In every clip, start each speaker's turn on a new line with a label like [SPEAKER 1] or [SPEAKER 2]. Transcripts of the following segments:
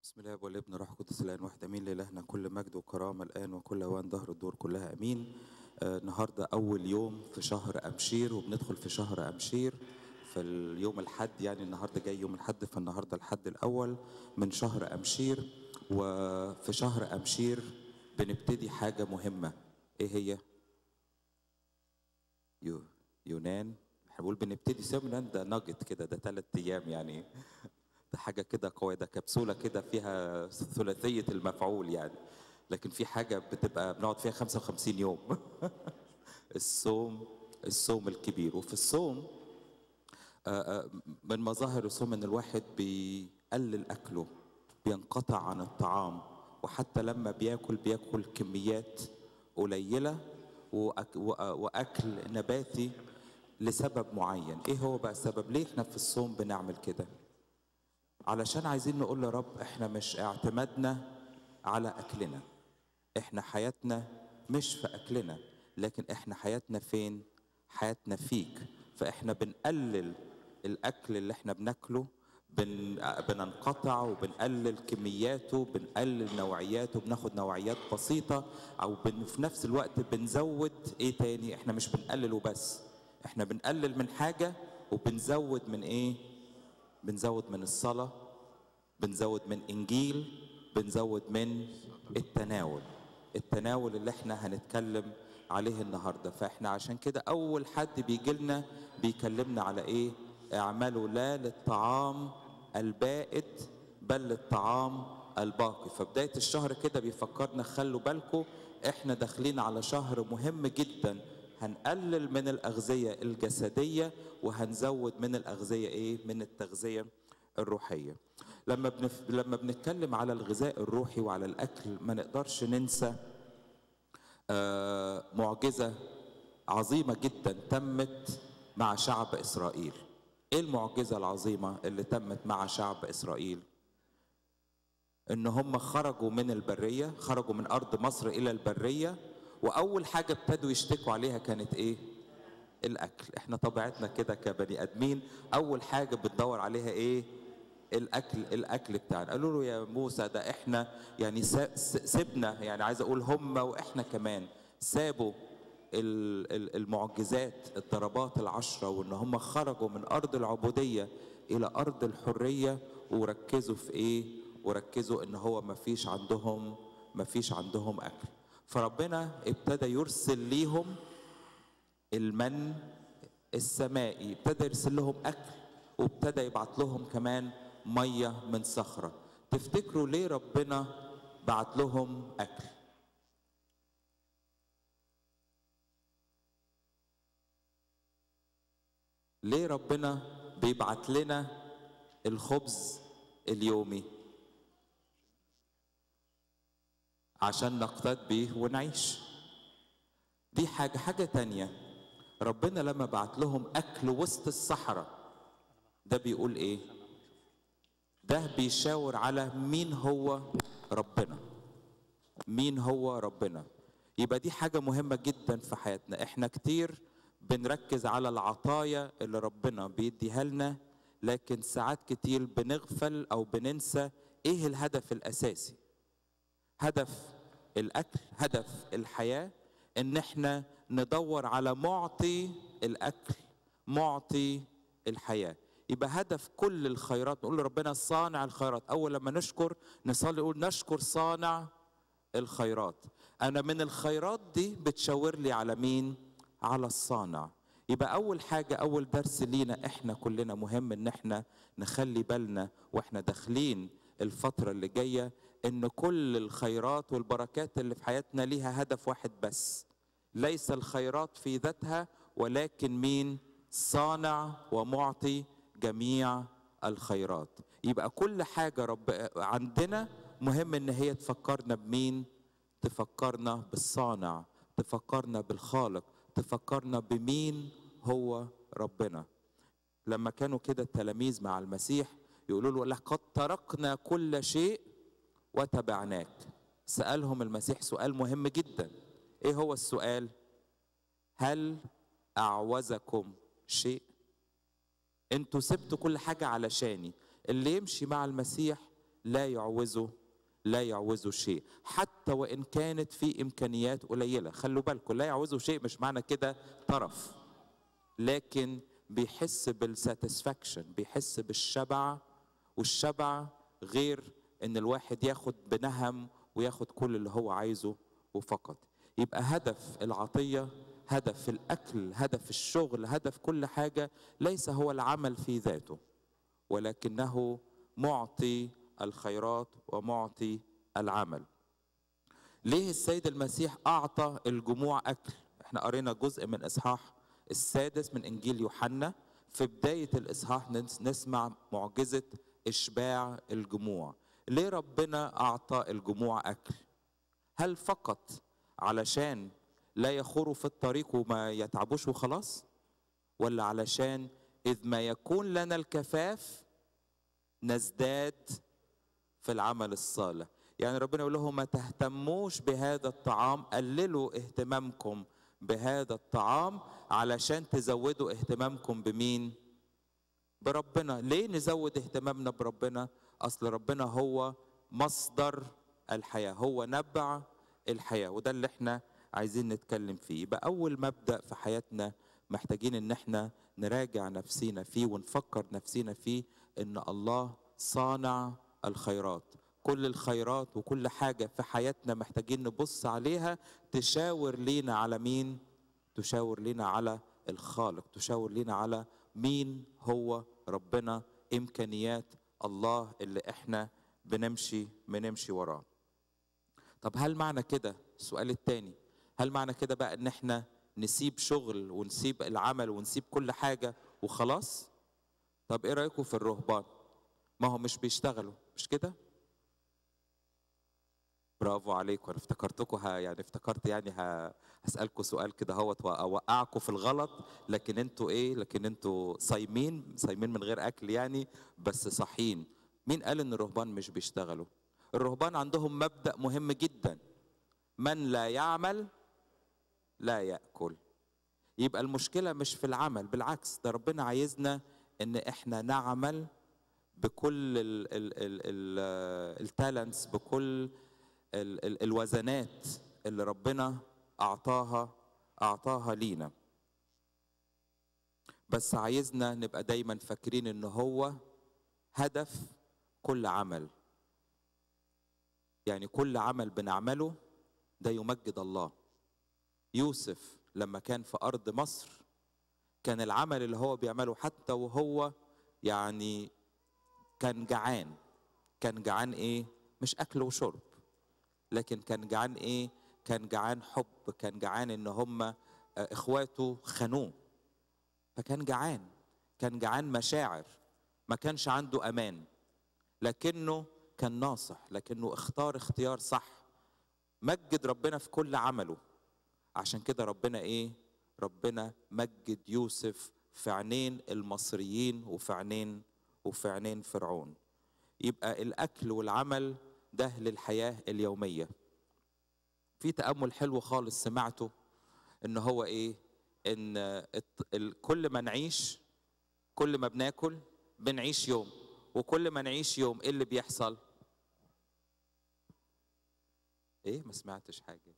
[SPEAKER 1] بسم الله والابن روح القدس الان واحد امين لالهنا كل مجد وكرامه الان وكل اوان ظهر الدور كلها امين آه النهارده اول يوم في شهر امشير وبندخل في شهر امشير في اليوم الحد يعني النهارده جاي يوم الحد فالنهارده الحد الاول من شهر امشير وفي شهر امشير بنبتدي حاجه مهمه ايه هي؟ يو يونان احنا بنقول بنبتدي سيبنا يونان ده ناجت كده ده ثلاث ايام يعني ده حاجة كده قوية ده كبسولة كده فيها ثلاثية المفعول يعني لكن في حاجة بتبقى بنقعد فيها 55 يوم الصوم الصوم الكبير وفي الصوم آه، آه، من مظاهر الصوم ان الواحد بيقلل اكله بينقطع عن الطعام وحتى لما بياكل بياكل كميات قليلة وأك- وأ- واكل نباتي لسبب معين ايه هو بقى السبب ليه احنا في الصوم بنعمل كده علشان عايزين نقول لرب احنا مش اعتمادنا على اكلنا احنا حياتنا مش في اكلنا لكن احنا حياتنا فين حياتنا فيك فاحنا بنقلل الاكل اللي احنا بناكله بن... بننقطع وبنقلل كمياته بنقلل نوعياته بناخد نوعيات بسيطة أو بن... في نفس الوقت بنزود إيه تاني إحنا مش بنقلل وبس إحنا بنقلل من حاجة وبنزود من إيه بنزود من الصلاة بنزود من إنجيل بنزود من التناول التناول اللي احنا هنتكلم عليه النهاردة فاحنا عشان كده أول حد بيجي لنا بيكلمنا على إيه اعملوا لا للطعام البائد بل للطعام الباقي فبداية الشهر كده بيفكرنا خلوا بالكم احنا داخلين على شهر مهم جدا هنقلل من الأغذية الجسدية وهنزود من الأغذية إيه؟ من التغذية الروحية. لما بنف... لما بنتكلم على الغذاء الروحي وعلى الأكل ما نقدرش ننسى آه معجزة عظيمة جدا تمت مع شعب إسرائيل. إيه المعجزة العظيمة اللي تمت مع شعب إسرائيل؟ ان هم خرجوا من البريه خرجوا من ارض مصر الى البريه واول حاجه ابتدوا يشتكوا عليها كانت ايه الاكل احنا طبيعتنا كده كبني ادمين اول حاجه بندور عليها ايه الاكل الاكل بتاعنا قالوا له يا موسى ده احنا يعني سا- س- سيبنا يعني عايز اقول هم واحنا كمان سابوا ال- ال- المعجزات الضربات العشرة وان هم خرجوا من ارض العبودية الى ارض الحرية وركزوا في ايه وركزوا ان هو ما فيش عندهم ما فيش عندهم اكل فربنا ابتدى يرسل ليهم المن السمائي ابتدى يرسل لهم اكل وابتدى يبعت لهم كمان ميه من صخره تفتكروا ليه ربنا بعت لهم اكل ليه ربنا بيبعت لنا الخبز اليومي عشان نقتات بيه ونعيش دي حاجة حاجة تانية ربنا لما بعت لهم أكل وسط الصحراء ده بيقول إيه ده بيشاور على مين هو ربنا مين هو ربنا يبقى دي حاجة مهمة جدا في حياتنا احنا كتير بنركز على العطايا اللي ربنا بيديها لنا لكن ساعات كتير بنغفل او بننسى ايه الهدف الاساسي هدف الاكل هدف الحياه ان احنا ندور على معطي الاكل معطي الحياه يبقى هدف كل الخيرات نقول لربنا صانع الخيرات اول لما نشكر نصلي نقول نشكر صانع الخيرات انا من الخيرات دي بتشاور لي على مين على الصانع يبقى اول حاجه اول درس لينا احنا كلنا مهم ان احنا نخلي بالنا واحنا داخلين الفتره اللي جايه ان كل الخيرات والبركات اللي في حياتنا ليها هدف واحد بس ليس الخيرات في ذاتها ولكن مين صانع ومعطي جميع الخيرات يبقى كل حاجه رب عندنا مهم ان هي تفكرنا بمين تفكرنا بالصانع تفكرنا بالخالق تفكرنا بمين هو ربنا لما كانوا كده التلاميذ مع المسيح يقولوا له لقد تركنا كل شيء وتبعناك سألهم المسيح سؤال مهم جدا ايه هو السؤال هل أعوزكم شيء انتوا سبتوا كل حاجة علشاني اللي يمشي مع المسيح لا يعوزه لا يعوزه شيء حتى وان كانت في امكانيات قليله خلوا بالكم لا يعوزه شيء مش معنى كده طرف لكن بيحس بالساتسفاكشن بيحس بالشبع والشبع غير ان الواحد ياخد بنهم وياخد كل اللي هو عايزه وفقط يبقى هدف العطيه هدف الاكل هدف الشغل هدف كل حاجه ليس هو العمل في ذاته ولكنه معطي الخيرات ومعطي العمل ليه السيد المسيح اعطى الجموع اكل احنا قرينا جزء من اصحاح السادس من انجيل يوحنا في بدايه الاصحاح نسمع معجزه اشباع الجموع ليه ربنا اعطى الجموع اكل هل فقط علشان لا يخوروا في الطريق وما يتعبوش وخلاص ولا علشان اذ ما يكون لنا الكفاف نزداد في العمل الصالح يعني ربنا يقول لهم ما تهتموش بهذا الطعام قللوا اهتمامكم بهذا الطعام علشان تزودوا اهتمامكم بمين بربنا ليه نزود اهتمامنا بربنا اصل ربنا هو مصدر الحياه هو نبع الحياه وده اللي احنا عايزين نتكلم فيه يبقى اول مبدا في حياتنا محتاجين ان احنا نراجع نفسينا فيه ونفكر نفسينا فيه ان الله صانع الخيرات كل الخيرات وكل حاجه في حياتنا محتاجين نبص عليها تشاور لينا على مين تشاور لينا على الخالق تشاور لينا على مين هو ربنا امكانيات الله اللي احنا بنمشي بنمشي وراه طب هل معنى كده السؤال الثاني هل معنى كده بقى ان احنا نسيب شغل ونسيب العمل ونسيب كل حاجه وخلاص طب ايه رايكم في الرهبان ما هم مش بيشتغلوا مش كده برافو عليكم انا افتكرتكم ها يعني افتكرت يعني ها هسالكم سؤال كده اهوت واوقعكم في الغلط لكن انتوا ايه لكن انتوا صايمين صايمين من غير اكل يعني بس صاحيين مين قال ان الرهبان مش بيشتغلوا الرهبان عندهم مبدا مهم جدا من لا يعمل لا ياكل يبقى المشكله مش في العمل بالعكس ده ربنا عايزنا ان احنا نعمل بكل التالنتس بكل ال ال الوزنات اللي ربنا اعطاها اعطاها لينا بس عايزنا نبقى دايما فاكرين ان هو هدف كل عمل يعني كل عمل بنعمله ده يمجد الله يوسف لما كان في ارض مصر كان العمل اللي هو بيعمله حتى وهو يعني كان جعان كان جعان ايه مش اكل وشرب لكن كان جعان ايه كان جعان حب كان جعان ان هم اخواته خانوه فكان جعان كان جعان مشاعر ما كانش عنده امان لكنه كان ناصح لكنه اختار اختيار صح مجد ربنا في كل عمله عشان كده ربنا ايه ربنا مجد يوسف في عينين المصريين وفي عينين وفي عينين فرعون يبقى الاكل والعمل ده للحياه اليوميه في تامل حلو خالص سمعته ان هو ايه ان كل ما نعيش كل ما بناكل بنعيش يوم وكل ما نعيش يوم ايه اللي بيحصل ايه ما سمعتش حاجه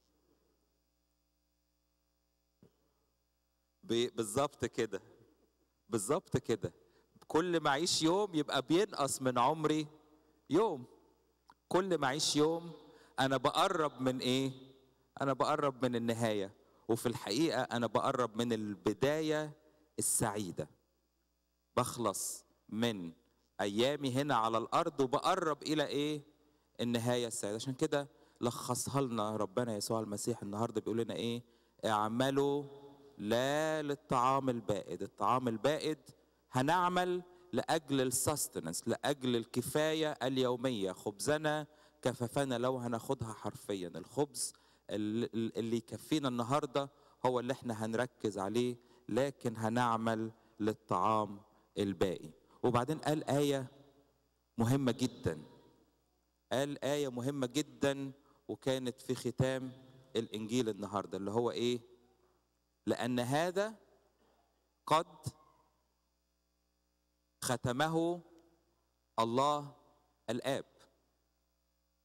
[SPEAKER 1] بالظبط كده بالظبط كده كل ما اعيش يوم يبقى بينقص من عمري يوم كل ما اعيش يوم انا بقرب من ايه انا بقرب من النهايه وفي الحقيقه انا بقرب من البدايه السعيده بخلص من ايامي هنا على الارض وبقرب الى ايه النهايه السعيده عشان كده لخصها لنا ربنا يسوع المسيح النهارده بيقول لنا ايه اعملوا لا للطعام البائد الطعام البائد هنعمل لاجل السستنس لاجل الكفايه اليوميه خبزنا كففنا لو هناخدها حرفيا الخبز اللي يكفينا النهارده هو اللي احنا هنركز عليه لكن هنعمل للطعام الباقي وبعدين قال ايه مهمه جدا قال ايه مهمه جدا وكانت في ختام الانجيل النهارده اللي هو ايه لان هذا قد ختمه الله الاب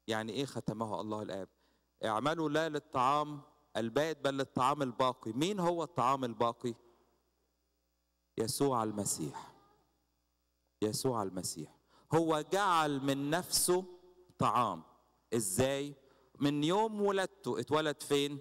[SPEAKER 1] يعني ايه ختمه الله الاب اعملوا لا للطعام البائد بل للطعام الباقي مين هو الطعام الباقي يسوع المسيح يسوع المسيح هو جعل من نفسه طعام ازاي من يوم ولادته اتولد فين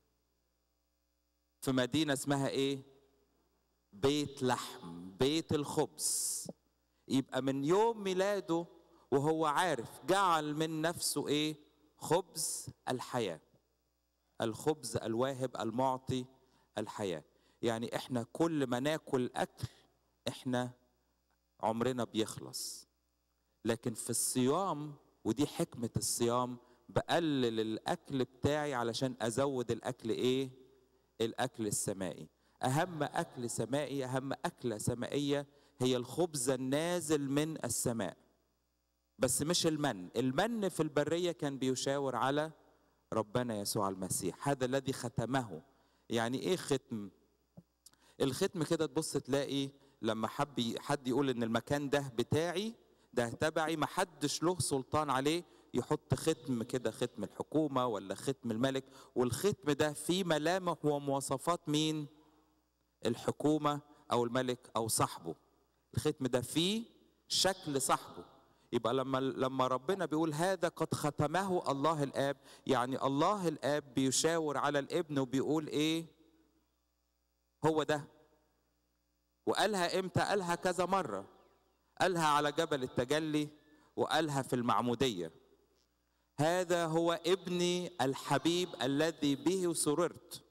[SPEAKER 1] في مدينه اسمها ايه بيت لحم بيت الخبز يبقى من يوم ميلاده وهو عارف جعل من نفسه ايه خبز الحياه الخبز الواهب المعطي الحياه يعني احنا كل ما ناكل اكل احنا عمرنا بيخلص لكن في الصيام ودي حكمه الصيام بقلل الاكل بتاعي علشان ازود الاكل ايه الاكل السمائي اهم اكل سمائي اهم اكله سمائيه هي الخبز النازل من السماء بس مش المن المن في البريه كان بيشاور على ربنا يسوع المسيح هذا الذي ختمه يعني ايه ختم الختم كده تبص تلاقي لما حب حد يقول ان المكان ده بتاعي ده تبعي ما حدش له سلطان عليه يحط ختم كده ختم الحكومة ولا ختم الملك والختم ده فيه ملامح ومواصفات مين الحكومة أو الملك أو صاحبه الختم ده فيه شكل صاحبه يبقى لما لما ربنا بيقول هذا قد ختمه الله الآب يعني الله الآب بيشاور على الابن وبيقول إيه هو ده وقالها إمتى قالها كذا مرة قالها على جبل التجلي وقالها في المعموديه هذا هو ابني الحبيب الذي به سررت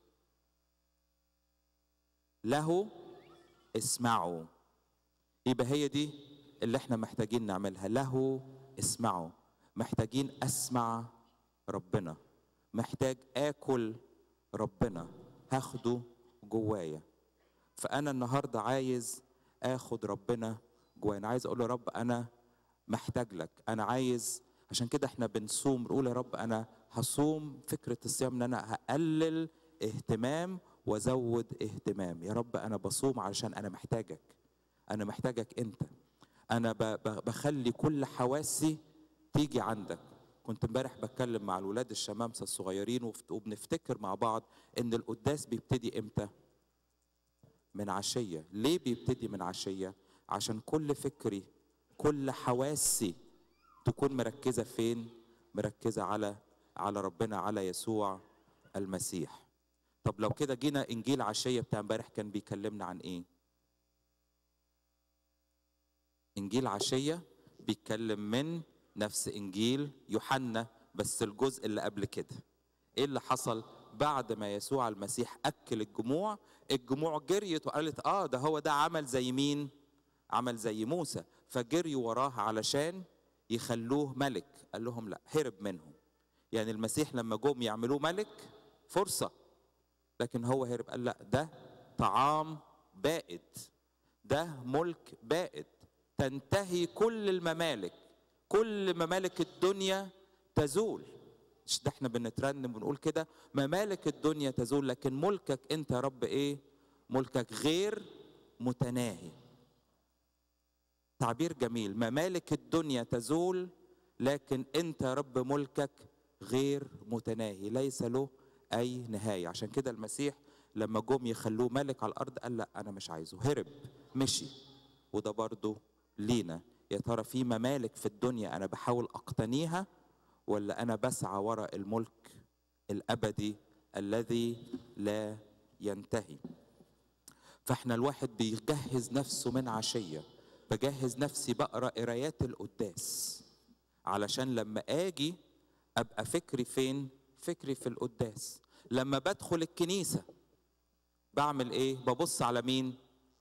[SPEAKER 1] له اسمعوا يبقى هي دي اللي احنا محتاجين نعملها له اسمعوا محتاجين اسمع ربنا محتاج اكل ربنا هاخده جوايا فانا النهارده عايز اخد ربنا جوايا انا عايز اقول له رب انا محتاج لك انا عايز عشان كده احنا بنصوم نقول يا رب انا هصوم فكره الصيام ان انا هقلل اهتمام وازود اهتمام يا رب انا بصوم علشان انا محتاجك انا محتاجك انت انا بخلي كل حواسي تيجي عندك كنت امبارح بتكلم مع الولاد الشمامسه الصغيرين وبنفتكر مع بعض ان القداس بيبتدي امتى من عشيه ليه بيبتدي من عشيه عشان كل فكري كل حواسي تكون مركزه فين مركزه على على ربنا على يسوع المسيح طب لو كده جينا انجيل عشيه بتاع امبارح كان بيكلمنا عن ايه انجيل عشيه بيتكلم من نفس انجيل يوحنا بس الجزء اللي قبل كده ايه اللي حصل بعد ما يسوع المسيح اكل الجموع الجموع جريت وقالت اه ده هو ده عمل زي مين عمل زي موسى فجريوا وراه علشان يخلوه ملك قال لهم لا هرب منهم يعني المسيح لما جم يعملوه ملك فرصة لكن هو هرب قال لا ده طعام بائد ده ملك بائد تنتهي كل الممالك كل ممالك الدنيا تزول مش ده احنا بنترنم ونقول كده ممالك الدنيا تزول لكن ملكك انت يا رب ايه ملكك غير متناهي تعبير جميل ممالك الدنيا تزول لكن انت يا رب ملكك غير متناهي ليس له اي نهايه عشان كده المسيح لما جم يخلوه ملك على الارض قال لا انا مش عايزه هرب مشي وده برضه لينا يا ترى في ممالك في الدنيا انا بحاول اقتنيها ولا انا بسعى وراء الملك الابدي الذي لا ينتهي فاحنا الواحد بيجهز نفسه من عشيه بجهز نفسي بقرا قرايات القداس علشان لما اجي ابقى فكري فين فكري في القداس لما بدخل الكنيسه بعمل ايه ببص على مين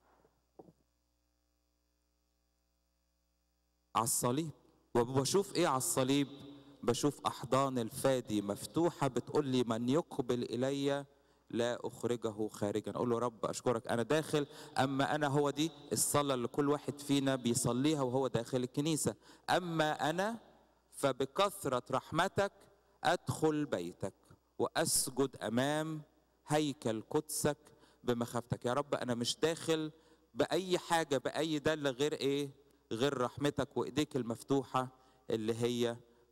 [SPEAKER 1] على الصليب وبشوف ايه على الصليب بشوف احضان الفادي مفتوحه بتقول لي من يقبل الي لا اخرجه خارجا اقول له رب اشكرك انا داخل اما انا هو دي الصلاه اللي كل واحد فينا بيصليها وهو داخل الكنيسه اما انا فبكثره رحمتك ادخل بيتك واسجد امام هيكل قدسك بمخافتك يا رب انا مش داخل باي حاجه باي دل غير ايه غير رحمتك وايديك المفتوحه اللي هي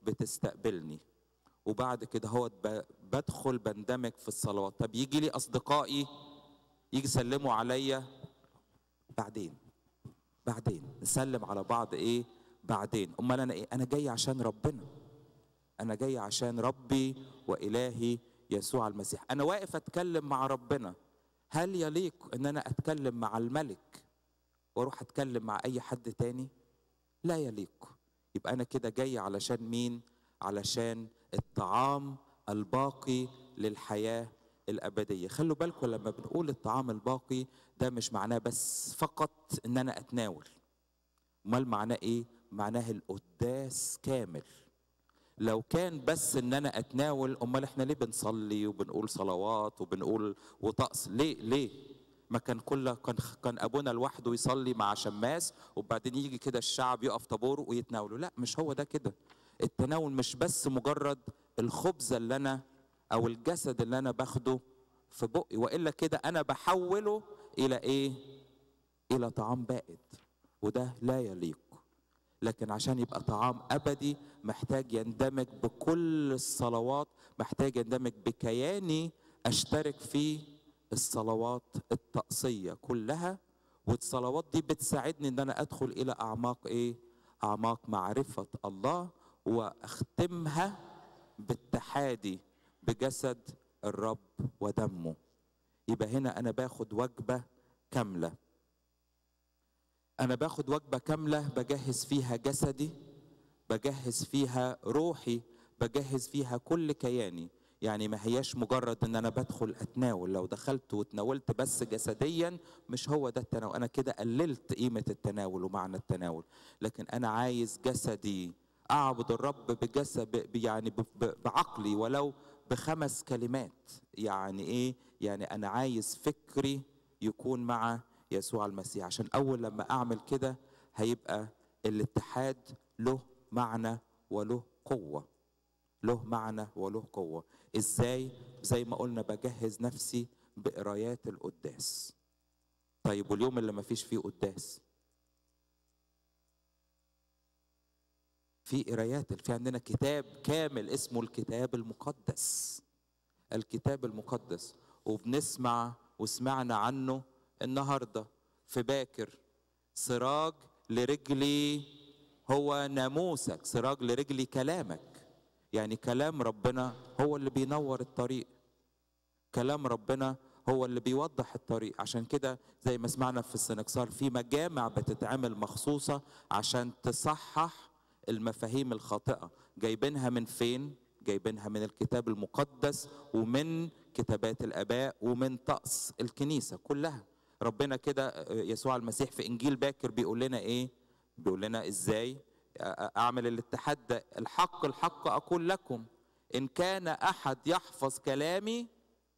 [SPEAKER 1] بتستقبلني وبعد كده هو بدخل بندمج في الصلوات طب يجي لي اصدقائي يجي يسلموا عليا بعدين بعدين نسلم على بعض ايه بعدين امال انا ايه انا جاي عشان ربنا انا جاي عشان ربي والهي يسوع المسيح انا واقف اتكلم مع ربنا هل يليق ان انا اتكلم مع الملك واروح اتكلم مع اي حد تاني لا يليق يبقى انا كده جاي علشان مين علشان الطعام الباقي للحياه الابديه خلوا بالكم لما بنقول الطعام الباقي ده مش معناه بس فقط ان انا اتناول امال معناه ايه معناه القداس كامل لو كان بس ان انا اتناول امال احنا ليه بنصلي وبنقول صلوات وبنقول وطقس ليه ليه ما كان كل كان كان ابونا لوحده يصلي مع شماس وبعدين يجي كده الشعب يقف طابور ويتناولوا لا مش هو ده كده التناول مش بس مجرد الخبز اللي انا او الجسد اللي انا باخده في بقي والا كده انا بحوله الى ايه الى طعام بائد وده لا يليق لكن عشان يبقى طعام ابدي محتاج يندمج بكل الصلوات محتاج يندمج بكياني اشترك في الصلوات الطقسيه كلها والصلوات دي بتساعدني ان انا ادخل الى اعماق ايه اعماق معرفه الله واختمها باتحادي بجسد الرب ودمه يبقى هنا انا باخد وجبه كامله انا باخد وجبه كامله بجهز فيها جسدي بجهز فيها روحي بجهز فيها كل كياني يعني ما هياش مجرد ان انا بدخل اتناول لو دخلت وتناولت بس جسديا مش هو ده التناول انا كده قللت قيمه التناول ومعنى التناول لكن انا عايز جسدي اعبد الرب بجسد يعني بعقلي ولو بخمس كلمات يعني ايه يعني انا عايز فكري يكون مع يسوع المسيح عشان اول لما اعمل كده هيبقى الاتحاد له معنى وله قوه له معنى وله قوه ازاي زي ما قلنا بجهز نفسي بقرايات القداس طيب واليوم اللي ما فيش فيه قداس في قرايات في عندنا كتاب كامل اسمه الكتاب المقدس الكتاب المقدس وبنسمع وسمعنا عنه النهارده في باكر سراج لرجلي هو ناموسك سراج لرجلي كلامك يعني كلام ربنا هو اللي بينور الطريق كلام ربنا هو اللي بيوضح الطريق عشان كده زي ما سمعنا في السنكسار في مجامع بتتعمل مخصوصة عشان تصحح المفاهيم الخاطئة جايبينها من فين؟ جايبينها من الكتاب المقدس ومن كتابات الآباء ومن طقس الكنيسة كلها ربنا كده يسوع المسيح في إنجيل باكر بيقول لنا إيه؟ بيقول لنا إزاي أعمل الاتحاد ده الحق الحق أقول لكم إن كان أحد يحفظ كلامي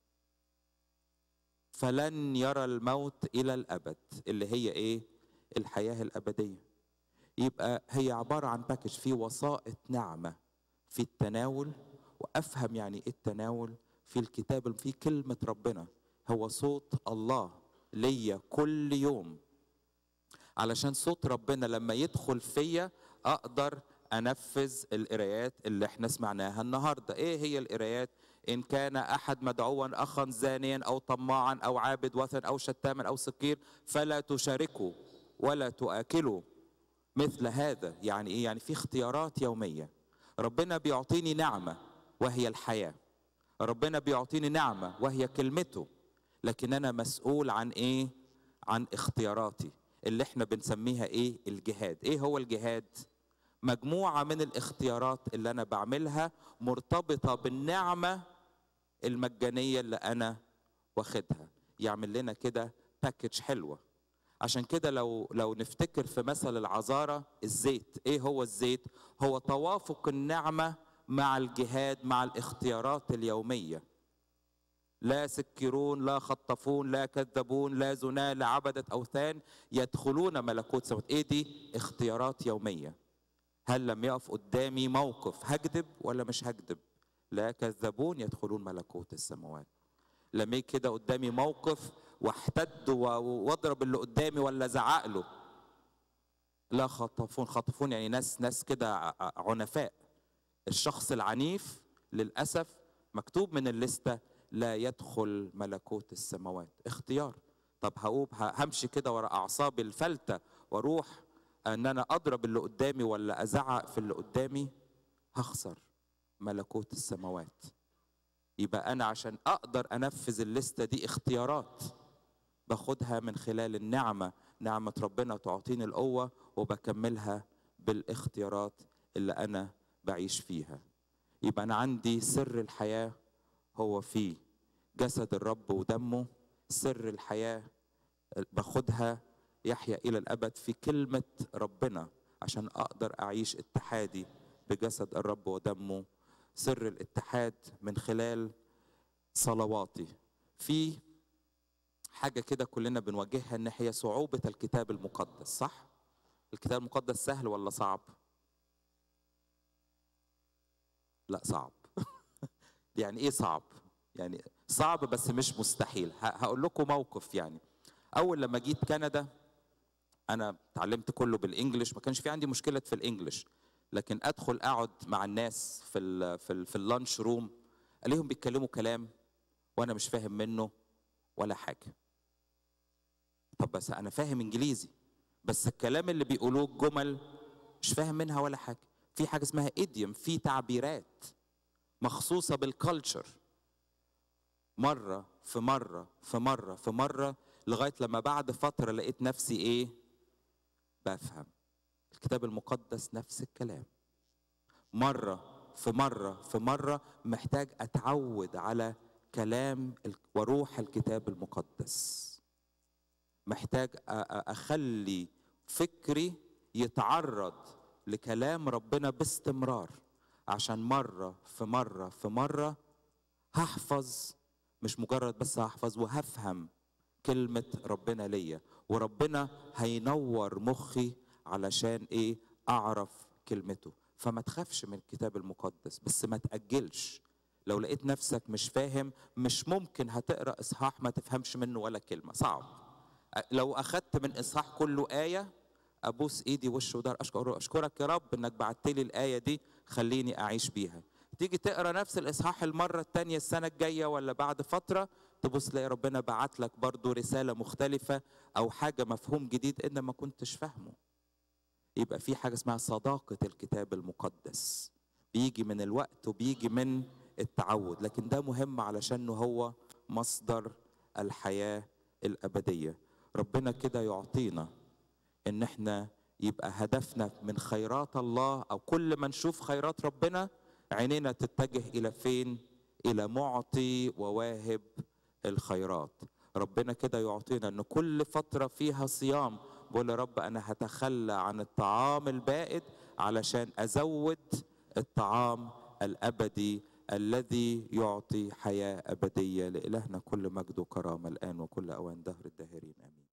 [SPEAKER 1] فلن يرى الموت إلى الأبد اللي هي إيه؟ الحياة الأبدية يبقى هي عبارة عن باكج في وسائط نعمة في التناول وأفهم يعني إيه التناول في الكتاب في كلمة ربنا هو صوت الله ليا كل يوم علشان صوت ربنا لما يدخل فيا أقدر أنفذ القرايات اللي احنا سمعناها النهاردة إيه هي القرايات إن كان أحد مدعوا أخا زانيا أو طماعا أو عابد وثن أو شتاما أو سكير فلا تشاركوا ولا تؤكلوا مثل هذا يعني ايه يعني في اختيارات يوميه ربنا بيعطيني نعمه وهي الحياه ربنا بيعطيني نعمه وهي كلمته لكن انا مسؤول عن ايه عن اختياراتي اللي احنا بنسميها ايه الجهاد ايه هو الجهاد مجموعه من الاختيارات اللي انا بعملها مرتبطه بالنعمه المجانيه اللي انا واخدها يعمل لنا كده باكج حلوه عشان كده لو لو نفتكر في مثل العذارة الزيت ايه هو الزيت هو توافق النعمة مع الجهاد مع الاختيارات اليومية لا سكرون لا خطفون لا كذبون لا زنا لا عبدة أوثان يدخلون ملكوت سماوات ايه دي اختيارات يومية هل لم يقف قدامي موقف هكذب ولا مش هكذب لا كذبون يدخلون ملكوت السماوات لما كده قدامي موقف واحتد واضرب اللي قدامي ولا زعق له لا خطفون خطفون يعني ناس ناس كده عنفاء الشخص العنيف للاسف مكتوب من الليسته لا يدخل ملكوت السماوات اختيار طب هقوم ه- همشي كده ورا اعصابي الفلته واروح ان انا اضرب اللي قدامي ولا ازعق في اللي قدامي هخسر ملكوت السماوات يبقى انا عشان اقدر انفذ الليسته دي اختيارات باخدها من خلال النعمه نعمه ربنا تعطيني القوه وبكملها بالاختيارات اللي انا بعيش فيها يبقى انا عندي سر الحياه هو في جسد الرب ودمه سر الحياه باخدها يحيا الى الابد في كلمه ربنا عشان اقدر اعيش اتحادي بجسد الرب ودمه سر الاتحاد من خلال صلواتي في حاجه كده كلنا بنواجهها ان هي صعوبه الكتاب المقدس صح الكتاب المقدس سهل ولا صعب لا صعب يعني ايه صعب يعني صعب بس مش مستحيل ه- هقول لكم موقف يعني اول لما جيت كندا انا اتعلمت كله بالانجلش ما كانش في عندي مشكله في الانجلش لكن ادخل اقعد مع الناس في ال في ال في اللانش روم الاقيهم بيتكلموا كلام وانا مش فاهم منه ولا حاجه طب بس انا فاهم انجليزي بس الكلام اللي بيقولوه الجمل مش فاهم منها ولا حاجه في حاجه اسمها ايديوم في تعبيرات مخصوصه بالكالتشر مره في مره في مره في مره لغايه لما بعد فتره لقيت نفسي ايه بفهم الكتاب المقدس نفس الكلام مره في مره في مره محتاج اتعود على كلام ال- وروح الكتاب المقدس محتاج أ- أ- اخلي فكري يتعرض لكلام ربنا باستمرار عشان مره في مره في مره هحفظ مش مجرد بس هحفظ وهفهم كلمة ربنا ليا وربنا هينور مخي علشان ايه اعرف كلمته فما تخافش من الكتاب المقدس بس ما تأجلش لو لقيت نفسك مش فاهم مش ممكن هتقرا اصحاح ما تفهمش منه ولا كلمه صعب أ- لو اخدت من اصحاح كله ايه ابوس ايدي وش ودار اشكر اشكرك يا رب انك بعت لي الايه دي خليني اعيش بيها تيجي تقرا نفس الاصحاح المره الثانيه السنه الجايه ولا بعد فتره تبص تلاقي ربنا بعت لك برضو رساله مختلفه او حاجه مفهوم جديد انت ما كنتش فاهمه يبقى في حاجه اسمها صداقه الكتاب المقدس بيجي من الوقت وبيجي من التعود لكن ده مهم علشان هو مصدر الحياه الابديه ربنا كده يعطينا ان احنا يبقى هدفنا من خيرات الله او كل ما نشوف خيرات ربنا عينينا تتجه الى فين الى معطي وواهب الخيرات ربنا كده يعطينا ان كل فتره فيها صيام بقول يا رب انا هتخلى عن الطعام البائد علشان ازود الطعام الابدي الذي يعطي حياه ابديه لالهنا كل مجد وكرامه الان وكل اوان دهر الداهرين امين